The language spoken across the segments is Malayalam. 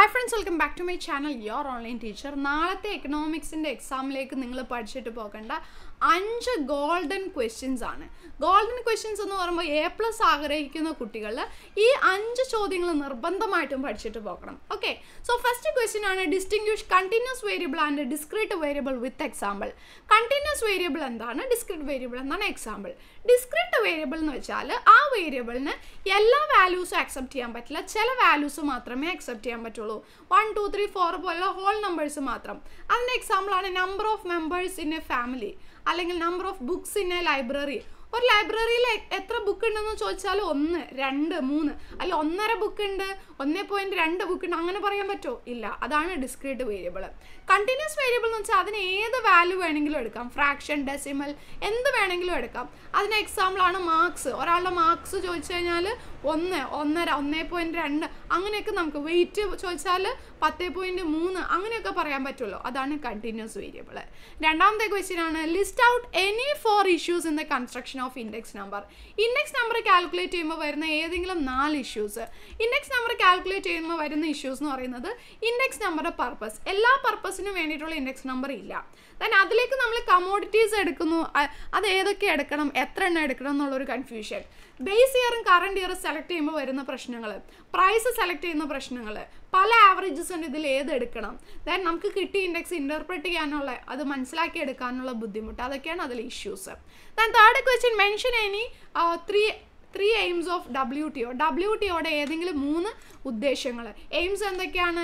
hi friends welcome back to my channel your online teacher നാളത്തെ എക്കണോമിക്സിൻ്റെ എക്സാമിലേക്ക് നിങ്ങൾ പഠിച്ചിട്ട് പോകേണ്ട അഞ്ച് ഗോൾഡൻ ക്വസ്റ്റ്യൻസ് ആണ് ഗോൾഡൻ ക്വസ്റ്റ്യൻസ് എന്ന് പറയുമ്പോൾ എ പ്ലസ് ആഗ്രഹിക്കുന്ന കുട്ടികൾ ഈ അഞ്ച് ചോദ്യങ്ങൾ നിർബന്ധമായിട്ടും പഠിച്ചിട്ട് പോകണം ഓക്കെ സോ ഫസ്റ്റ് ക്വസ്റ്റ്യൻ ആണ് distinguish continuous variable and discrete variable with example continuous variable എന്താണ് ഡിസ്ക്രീറ്റ് വേരിയബിൾ എന്താണ് എക്സാമ്പിൾ ഡിസ്ക്രീറ്റ് വേരിയബിൾ എന്ന് വെച്ചാൽ ആ വേരിയബിളിന് എല്ലാ വാല്യൂസും അക്സെപ്റ്റ് ചെയ്യാൻ പറ്റില്ല ചില വാല്യൂസ് മാത്രമേ അക്സെപ്റ്റ് ചെയ്യാൻ പറ്റുള്ളൂ വൺ ടു ത്രീ ഫോർ പോലുള്ള ഹോൾ നമ്പേഴ്സ് മാത്രം അതിൻ്റെ എക്സാമ്പിളാണ് number of members in a family അല്ലെങ്കിൽ number of books in a library ഒരു ലൈബ്രറിയിൽ എത്ര ബുക്ക് ഉണ്ടെന്ന് ചോദിച്ചാൽ ഒന്ന് രണ്ട് മൂന്ന് അല്ല ഒന്നര ബുക്ക് ഉണ്ട് ഒന്നേ പോയിന്റ് രണ്ട് ബുക്ക് ഉണ്ട് അങ്ങനെ പറയാൻ പറ്റുമോ ഇല്ല അതാണ് ഡിസ്ക്രീറ്റ് വേരിയബിൾ കണ്ടിന്യൂസ് വേരിയബിൾ എന്ന് വെച്ചാൽ അതിന് ഏത് വാല്യൂ വേണമെങ്കിലും എടുക്കാം ഫ്രാക്ഷൻ ഡെസിമൽ എന്ത് വേണമെങ്കിലും എടുക്കാം അതിന് എക്സാമ്പിളാണ് മാർക്സ് ഒരാളുടെ മാർക്സ് ചോദിച്ചു കഴിഞ്ഞാൽ ഒന്ന് ഒന്നര ഒന്നേ പോയിന്റ് രണ്ട് അങ്ങനെയൊക്കെ നമുക്ക് വെയിറ്റ് ചോദിച്ചാൽ പത്ത് പോയിന്റ് മൂന്ന് അങ്ങനെയൊക്കെ പറയാൻ പറ്റുമല്ലോ അതാണ് കണ്ടിന്യൂസ് വേരിയബിൾ രണ്ടാമത്തെ ക്വസ്റ്റ്യൻ ആണ് list out any four issues in the construction of index number index number calculate ചെയ്യുമ്പോൾ വരുന്ന ഏതെങ്കിലും നാല് ഇഷ്യൂസ് ഇൻഡെക്സ് നമ്പർ കാൽക്കുലേറ്റ് ചെയ്യുമ്പോൾ വരുന്ന ഇഷ്യൂസ് എന്ന് പറയുന്നത് ഇൻഡെക്സ് നമ്പറുടെ പർപ്പസ് എല്ലാ പർപ്പസിനും വേണ്ടിയിട്ടുള്ള ഇൻഡെക്സ് നമ്പർ ഇല്ല ദെൻ അതിലേക്ക് നമ്മൾ കമോഡിറ്റീസ് എടുക്കുന്നു അ- അത് ഏതൊക്കെ എടുക്കണം എത്ര എണ്ണം എടുക്കണം എന്നുള്ളൊരു കൺഫ്യൂഷൻ ബേസ് ഇയറും കറണ്ട് ഇയറും സെലക്ട് ചെയ്യുമ്പോൾ വരുന്ന പ്രശ്നങ്ങൾ പ്രൈസ് സെലക്ട് ചെയ്യുന്ന പ്രശ്നങ്ങൾ പല ആവറേജസ് ഉണ്ട് ഇതിൽ ഏത് എടുക്കണം ദെൻ നമുക്ക് കിട്ടിയ ഇൻഡെക്സ് ഇൻ്റർപ്രറ്റ് ചെയ്യാനുള്ള അത് മനസ്സിലാക്കി എടുക്കാനുള്ള ബുദ്ധിമുട്ട് അതൊക്കെയാണ് അതിൽ issues then third question mention any three three aims of W T O W T ഒയുടെ ഏതെങ്കിലും മൂന്ന് ഉദ്ദേശങ്ങൾ എയിംസ് എന്തൊക്കെയാണ്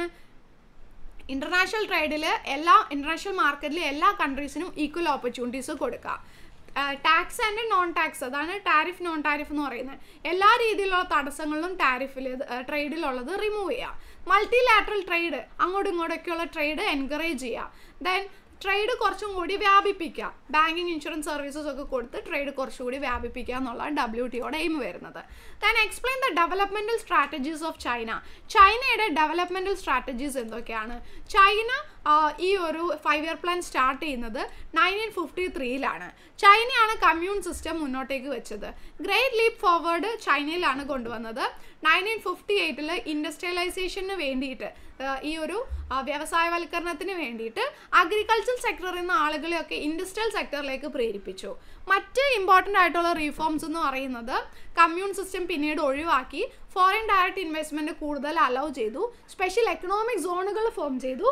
ഇൻ്റർനാഷണൽ ട്രേഡിൽ എല്ലാ ഇൻ്റർനാഷണൽ മാർക്കറ്റിൽ എല്ലാ കൺട്രീസിനും ഈക്വൽ ഓപ്പർച്യൂണിറ്റീസ് കൊടുക്കുക ടാക്സ് ആൻഡ് നോൺ ടാക്സ് അതാണ് ടാരിഫ് നോൺ ടാരിഫ് എന്ന് പറയുന്നത് എല്ലാ രീതിയിലുള്ള തടസ്സങ്ങളിലും ടാരിഫിൽ ട്രേഡിലുള്ളത് റിമൂവ് ചെയ്യുക മൾട്ടി ലാറ്ററൽ ട്രേഡ് അങ്ങോട്ടും ഇങ്ങോട്ടൊക്കെയുള്ള ട്രേഡ് എൻകറേജ് ചെയ്യുക ദെൻ ട്രേഡ് കുറച്ചും കൂടി വ്യാപിപ്പിക്കുക ബാങ്കിങ് ഇൻഷുറൻസ് സർവീസസ് ഒക്കെ കൊടുത്ത് ട്രേഡ് കുറച്ചുകൂടി വ്യാപിപ്പിക്കുക എന്നുള്ളതാണ് ഡബ്ല്യു ടിയോടെ എയിം വരുന്നത് then explain the developmental strategies of China ചൈനയുടെ ഡെവലപ്മെൻറ്റൽ സ്ട്രാറ്റജീസ് എന്തൊക്കെയാണ് ചൈന ആ, ഈ ഒരു ഫൈവ് ഇയർ പ്ലാൻ സ്റ്റാർട്ട് ചെയ്യുന്നത് നയൻറ്റീൻ ഫിഫ്റ്റി ത്രീയിലാണ് ചൈനയാണ് കമ്മ്യൂൺ സിസ്റ്റം മുന്നോട്ടേക്ക് വെച്ചത് ഗ്രേറ്റ് ലീപ്പ് ഫോർവേഡ് ചൈനയിലാണ് കൊണ്ടുവന്നത് നയൻറ്റീൻ ഫിഫ്റ്റി എയ്റ്റിൽ ഇൻഡസ്ട്രിയലൈസേഷന് വേണ്ടിയിട്ട് ആ, ഈ ഒരു ആ, വ്യവസായവൽക്കരണത്തിന് വേണ്ടിയിട്ട് അഗ്രികൾച്ചർ സെക്ടറിൽ നിന്ന് ആളുകളെയൊക്കെ ഇൻഡസ്ട്രിയൽ സെക്ടറിലേക്ക് പ്രേരിപ്പിച്ചു മറ്റ് ഇമ്പോർട്ടൻ്റ് ആയിട്ടുള്ള റീഫോംസ് എന്ന് പറയുന്നത് കമ്മ്യൂൺ സിസ്റ്റം പിന്നീട് ഒഴിവാക്കി ഫോറിൻ ഡയറക്റ്റ് ഇൻവെസ്റ്റ്മെൻറ്റ് കൂടുതൽ അലൗ ചെയ്തു സ്പെഷ്യൽ എക്കണോമിക് സോണുകൾ ഫോം ചെയ്തു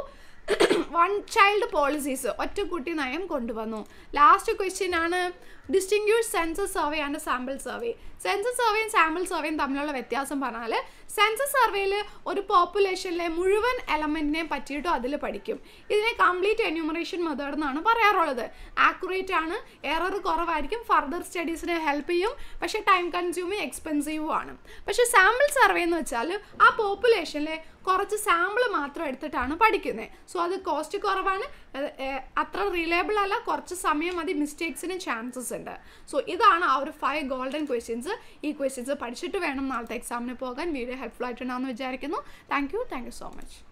വൺ ചൈൽഡ് പോളിസീസ് ഒറ്റക്കുട്ടി നയം കൊണ്ടുവന്നു ലാസ്റ്റ് ക്വസ്റ്റ്യൻ ആണ് distinguish census survey and sample survey census സർവേയും സാമ്പിൾ സർവേയും തമ്മിലുള്ള വ്യത്യാസം പറഞ്ഞാൽ സെൻസസ് സർവേയിൽ ഒരു പോപ്പുലേഷനിലെ മുഴുവൻ എലമെൻറ്റിനെ പറ്റിയിട്ടും അതിൽ പഠിക്കും ഇതിനെ കംപ്ലീറ്റ് എന്യൂമറേഷൻ മെത്തേഡ് എന്നാണ് പറയാറുള്ളത് ആക്യുറേറ്റ് ആണ് എറർ കുറവായിരിക്കും ഫർദർ സ്റ്റഡീസിനെ ഹെൽപ്പ് ചെയ്യും പക്ഷേ ടൈം കൺസ്യൂമിങ് എക്സ്പെൻസീവും ആണ് പക്ഷേ സാമ്പിൾ സർവേ എന്ന് വെച്ചാൽ ആ പോപ്പുലേഷനിലെ കുറച്ച് സാമ്പിൾ മാത്രം എടുത്തിട്ടാണ് പഠിക്കുന്നത് സോ അത് കോസ്റ്റ് കുറവാണ് അത്, ഏർ, അത്ര റിലയബിൾ അല്ല കുറച്ച് സമയം മതി മിസ്റ്റേക്സിന് ചാൻസസ് ഉണ്ട് സോ ഇതാണ് ആ ഒരു ഫൈവ് ഗോൾഡൻ ക്വസ്റ്റ്യൻസ് ഈ ക്വസ്റ്റ്യൻസ് പഠിച്ചിട്ട് വേണം നാളത്തെ എക്സാമിന് പോകാൻ വീഡിയോ ഹെൽപ്ഫുൾ ആയിട്ടുണ്ടാകുമെന്ന് വിചാരിക്കുന്നു thank you thank you so much